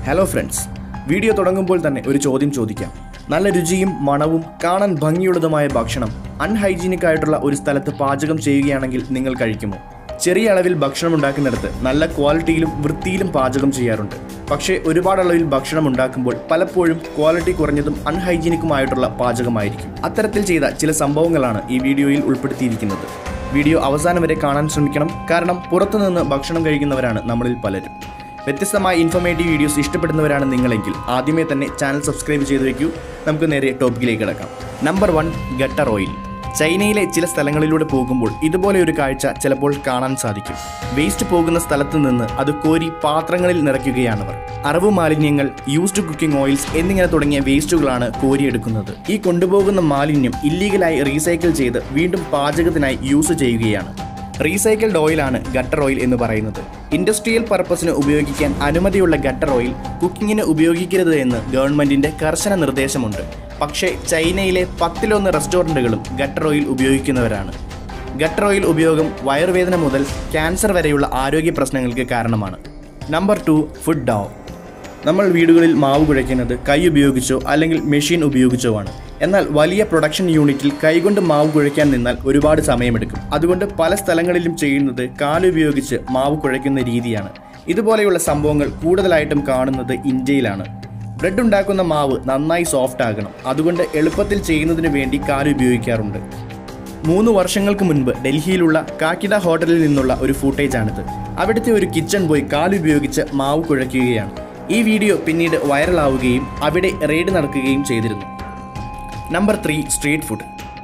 hello friends video തുടങ്ങുമ്പോൾ തന്നെ ഒരു ചോദ്യം ചോദിക്കാം നല്ല രുചിയും മണവും കാണാൻ ഭംഗിയുള്ളതുമായ ഭക്ഷണം അൺഹൈജീനിക് ആയിട്ടുള്ള ഒരു സ്ഥലത്ത് പാചകം ചെയ്യുകയാണെങ്കിൽ നിങ്ങൾ കഴിക്കുമോ ചെറിയ അളവിൽ ഭക്ഷണം ഉണ്ടാക്കുന്നിടത്ത് നല്ല ക്വാളിറ്റിയിലും വൃത്തിയിലും പാചകം ചെയ്യാറുണ്ട് പക്ഷേ ഒരുപാട് അളവിൽ ഭക്ഷണം ഉണ്ടാക്കുമ്പോൾ പലപ്പോഴും ക്വാളിറ്റി കുറഞ്ഞതും അൺഹൈജീനിക്കുമായിട്ടുള്ള പാചകമായിരിക്കും അത്തരത്തിൽ ചെയ്ത ചില സംഭവങ്ങളാണ് ഈ വീഡിയോയിൽ ഉൾപ്പെടുത്തിയിരിക്കുന്നത് വീഡിയോ അവസാനം വരെ കാണാൻ ശ്രമിക്കണം കാരണം പുറത്തുനിന്ന് ഭക്ഷണം കഴിക്കുന്നവരാണ് നമ്മളിൽ പലരും വ്യത്യസ്തമായ ഇൻഫോർമേറ്റീവ് വീഡിയോസ് ഇഷ്ടപ്പെടുന്നവരാണ് നിങ്ങളെങ്കിൽ ആദ്യമേ തന്നെ ചാനൽ സബ്സ്ക്രൈബ് ചെയ്ത് വയ്ക്കൂ നമുക്ക് നേരെ ടോപ്പിക്കിലേക്ക് കിടക്കാം നമ്പർ വൺ ഗട്ടർ ഓയിൽ ചൈനയിലെ ചില സ്ഥലങ്ങളിലൂടെ പോകുമ്പോൾ ഇതുപോലെ ഒരു കാഴ്ച ചിലപ്പോൾ കാണാൻ സാധിക്കും വേസ്റ്റ് പോകുന്ന സ്ഥലത്ത് നിന്ന് അത് കോരി പാത്രങ്ങളിൽ നിറയ്ക്കുകയാണവർ അറവ് മാലിന്യങ്ങൾ യൂസ്ഡ് കുക്കിംഗ് ഓയിൽസ് എന്നിങ്ങനെ തുടങ്ങിയ വേസ്റ്റുകളാണ് കോരിയെടുക്കുന്നത് ഈ കൊണ്ടുപോകുന്ന മാലിന്യം ഇല്ലീഗലായി റീസൈക്കിൾ ചെയ്ത് വീണ്ടും പാചകത്തിനായി യൂസ് ചെയ്യുകയാണ് റീസൈക്കിൾഡ് ഓയിലാണ് ഗട്ടർ ഓയിൽ എന്ന് പറയുന്നത് ഇൻഡസ്ട്രിയൽ പർപ്പസിന് ഉപയോഗിക്കാൻ അനുമതിയുള്ള ഗട്ടർ ഓയിൽ കുക്കിങ്ങിന് ഉപയോഗിക്കരുത് എന്ന് ഗവൺമെന്റിന്റെ കർശന നിർദ്ദേശമുണ്ട് പക്ഷേ ചൈനയിലെ പത്തിലൊന്ന് റെസ്റ്റോറൻറ്റുകളും ഗട്ടർ ഓയിൽ ഉപയോഗിക്കുന്നവരാണ് ഗട്ടർ ഓയിൽ ഉപയോഗം വയറുവേദന മുതൽ ക്യാൻസർ വരെയുള്ള ആരോഗ്യ പ്രശ്നങ്ങൾക്ക് കാരണമാണ് നമ്പർ ടു ഫുഡ് ഡൗ നമ്മൾ വീടുകളിൽ മാവ് കുഴയ്ക്കുന്നത് കൈ ഉപയോഗിച്ചോ അല്ലെങ്കിൽ മെഷീൻ ഉപയോഗിച്ചോ ആണ് എന്നാൽ വലിയ പ്രൊഡക്ഷൻ യൂണിറ്റിൽ കൈകൊണ്ട് മാവ് കുഴയ്ക്കാൻ നിന്നാൽ ഒരുപാട് സമയമെടുക്കും അതുകൊണ്ട് പല സ്ഥലങ്ങളിലും ചെയ്യുന്നത് കാലുപയോഗിച്ച് മാവ് കുഴയ്ക്കുന്ന രീതിയാണ് ഇതുപോലെയുള്ള സംഭവങ്ങൾ കൂടുതലായിട്ടും കാണുന്നത് ഇന്ത്യയിലാണ് ബ്രെഡ് ഉണ്ടാക്കുന്ന മാവ് നന്നായി സോഫ്റ്റ് ആകണം അതുകൊണ്ട് എളുപ്പത്തിൽ ചെയ്യുന്നതിന് വേണ്ടി കാല് ഉപയോഗിക്കാറുണ്ട് മൂന്ന് വർഷങ്ങൾക്ക് മുൻപ് ഡൽഹിയിലുള്ള കാക്കിഡ ഹോട്ടലിൽ നിന്നുള്ള ഒരു ഫൂട്ടേജാണിത് അവിടുത്തെ ഒരു കിച്ചൺ ബോയ് കാലുപയോഗിച്ച് മാവ് കുഴയ്ക്കുകയാണ് ഈ വീഡിയോ പിന്നീട് വൈറലാവുകയും അവിടെ റെയ്ഡ് നടക്കുകയും ചെയ്തിരുന്നു നമ്പർ ത്രീ സ്ട്രീറ്റ് ഫുഡ്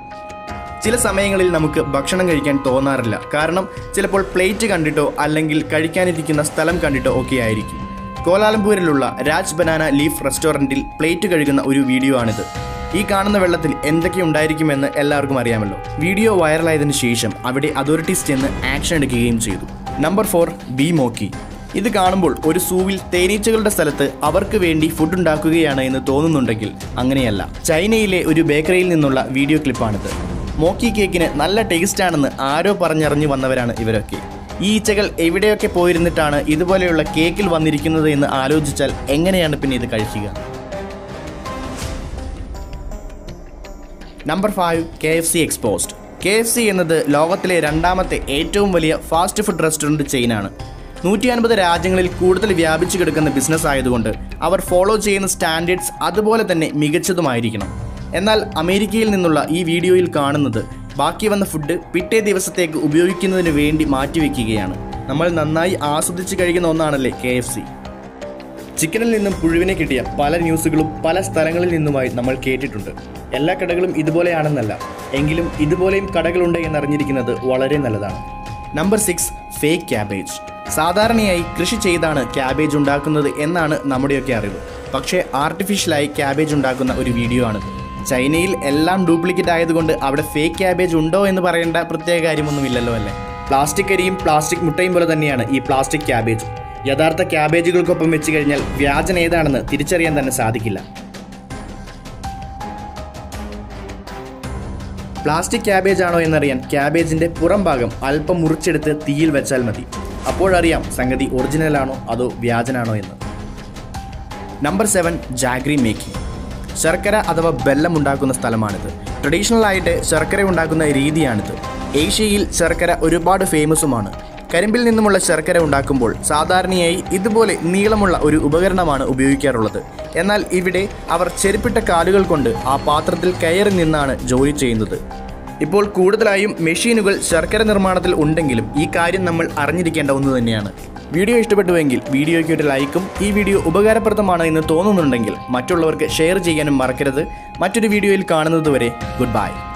ചില സമയങ്ങളിൽ നമുക്ക് ഭക്ഷണം കഴിക്കാൻ തോന്നാറില്ല കാരണം ചിലപ്പോൾ പ്ലേറ്റ് കണ്ടിട്ടോ അല്ലെങ്കിൽ കഴിക്കാനിരിക്കുന്ന സ്ഥലം കണ്ടിട്ടോ ഒക്കെ ആയിരിക്കും കോലാലംപൂരിലുള്ള രാജ് ബനാന ലീഫ് റെസ്റ്റോറൻറ്റിൽ പ്ലേറ്റ് കഴുകുന്ന ഒരു വീഡിയോ ആണിത് ഈ കാണുന്ന വെള്ളത്തിൽ എന്തൊക്കെ ഉണ്ടായിരിക്കുമെന്ന് എല്ലാവർക്കും അറിയാമല്ലോ വീഡിയോ വൈറലായതിനു ശേഷം അവിടെ അതോറിറ്റീസ് ചെന്ന് ആക്ഷൻ എടുക്കുകയും ചെയ്തു നമ്പർ ഫോർ ബി മോക്കി ഇത് കാണുമ്പോൾ ഒരു സൂവിൽ തേനീച്ചകളുടെ സ്ഥലത്ത് അവർക്ക് വേണ്ടി ഫുഡ് ഉണ്ടാക്കുകയാണ് എന്ന് തോന്നുന്നുണ്ടെങ്കിൽ അങ്ങനെയല്ല ചൈനയിലെ ഒരു ബേക്കറിയിൽ നിന്നുള്ള വീഡിയോ ക്ലിപ്പാണിത് മോക്കി കേക്കിന് നല്ല ടേസ്റ്റ് ആണെന്ന് ആരോ പറഞ്ഞറിഞ്ഞു വന്നവരാണ് ഇവരൊക്കെ ഈ ഈച്ചകൾ എവിടെയൊക്കെ പോയിരുന്നിട്ടാണ് ഇതുപോലെയുള്ള കേക്കിൽ വന്നിരിക്കുന്നത് എന്ന് ആലോചിച്ചാൽ എങ്ങനെയാണ് പിന്നെ ഇത് കഴിക്കുക number five K F C exposed K F C എന്നത് ലോകത്തിലെ രണ്ടാമത്തെ ഏറ്റവും വലിയ ഫാസ്റ്റ് ഫുഡ് റെസ്റ്റോറൻറ്റ് ചെയിനാണ് നൂറ്റി അൻപത് രാജ്യങ്ങളിൽ കൂടുതൽ വ്യാപിച്ചു കിടക്കുന്ന ബിസിനസ് ആയതുകൊണ്ട് അവർ ഫോളോ ചെയ്യുന്ന സ്റ്റാൻഡേർഡ്സ് അതുപോലെ തന്നെ മികച്ചതുമായിരിക്കണം എന്നാൽ അമേരിക്കയിൽ നിന്നുള്ള ഈ വീഡിയോയിൽ കാണുന്നത് ബാക്കി വന്ന ഫുഡ് പിറ്റേ ദിവസത്തേക്ക് ഉപയോഗിക്കുന്നതിന് വേണ്ടി മാറ്റിവെക്കുകയാണ് നമ്മൾ നന്നായി ആസ്വദിച്ച് കഴിക്കുന്ന ഒന്നാണല്ലേ കെ എഫ് സി ചിക്കനിൽ നിന്നും പുഴുവിനെ കിട്ടിയ പല ന്യൂസുകളും പല സ്ഥലങ്ങളിൽ നിന്നുമായി നമ്മൾ കേട്ടിട്ടുണ്ട് എല്ലാ കടകളും ഇതുപോലെയാണെന്നല്ല എങ്കിലും ഇതുപോലെയും കടകളുണ്ട് എന്നറിഞ്ഞിരിക്കുന്നത് വളരെ നല്ലതാണ് നമ്പർ സിക്സ് ഫേക്ക് ക്യാബേജ് സാധാരണയായി കൃഷി ചെയ്താണ് ക്യാബേജ് ഉണ്ടാക്കുന്നത് എന്നാണ് നമ്മുടെയൊക്കെ അറിവ് പക്ഷേ ആർട്ടിഫിഷ്യലായി ക്യാബേജ് ഉണ്ടാക്കുന്ന ഒരു വീഡിയോ ആണിത് ചൈനയിൽ എല്ലാം ഡ്യൂപ്ലിക്കേറ്റ് ആയതുകൊണ്ട് അവിടെ ഫേക്ക് ക്യാബേജ് ഉണ്ടോ എന്ന് പറയേണ്ട പ്രത്യേക കാര്യമൊന്നുമില്ലല്ലോ അല്ലേ പ്ലാസ്റ്റിക് അരിയും പ്ലാസ്റ്റിക് മുട്ടയും പോലെ തന്നെയാണ് ഈ പ്ലാസ്റ്റിക് ക്യാബേജ് യഥാർത്ഥ ക്യാബേജുകൾക്കൊപ്പം വെച്ച് കഴിഞ്ഞാൽ വ്യാജൻ ഏതാണെന്ന് തിരിച്ചറിയാൻ തന്നെ സാധിക്കില്ല പ്ലാസ്റ്റിക് ക്യാബേജ് ആണോ എന്നറിയാൻ ക്യാബേജിന്റെ പുറം ഭാഗം അല്പം മുറിച്ചെടുത്ത് തീയിൽ വെച്ചാൽ മതി അപ്പോഴറിയാം സംഗതി ഒറിജിനൽ ആണോ അതോ വ്യാജനാണോ എന്ന് നമ്പർ സെവൻ ജാഗ്രി മേക്കിംഗ് ശർക്കര അഥവാ ബെല്ലം ഉണ്ടാക്കുന്ന സ്ഥലമാണിത് ട്രഡീഷണൽ ആയിട്ട് ശർക്കര ഉണ്ടാക്കുന്ന രീതിയാണിത് ഏഷ്യയിൽ ശർക്കര ഒരുപാട് ഫേമസുമാണ് കരിമ്പിൽ നിന്നുമുള്ള ശർക്കര ഉണ്ടാക്കുമ്പോൾ സാധാരണയായി ഇതുപോലെ നീളമുള്ള ഒരു ഉപകരണമാണ് ഉപയോഗിക്കാറുള്ളത് എന്നാൽ ഇവിടെ അവർ ചെരുപ്പിട്ട കാലുകൾ കൊണ്ട് ആ പാത്രത്തിൽ കയറി നിന്നാണ് ജോലി ചെയ്യുന്നത് ഇപ്പോൾ കൂടുതലായും മെഷീനുകൾ ശർക്കര നിർമ്മാണത്തിൽ ഉണ്ടെങ്കിലും ഈ കാര്യം നമ്മൾ അറിഞ്ഞിരിക്കേണ്ട ഒന്ന് തന്നെയാണ് വീഡിയോ ഇഷ്ടപ്പെട്ടുവെങ്കിൽ വീഡിയോയ്ക്ക് ഒരു ലൈക്കും ഈ വീഡിയോ ഉപകാരപ്രദമാണ് എന്ന് തോന്നുന്നുണ്ടെങ്കിൽ മറ്റുള്ളവർക്ക് ഷെയർ ചെയ്യാനും മറക്കരുത് മറ്റൊരു വീഡിയോയിൽ കാണുന്നതുവരെ ഗുഡ് ബൈ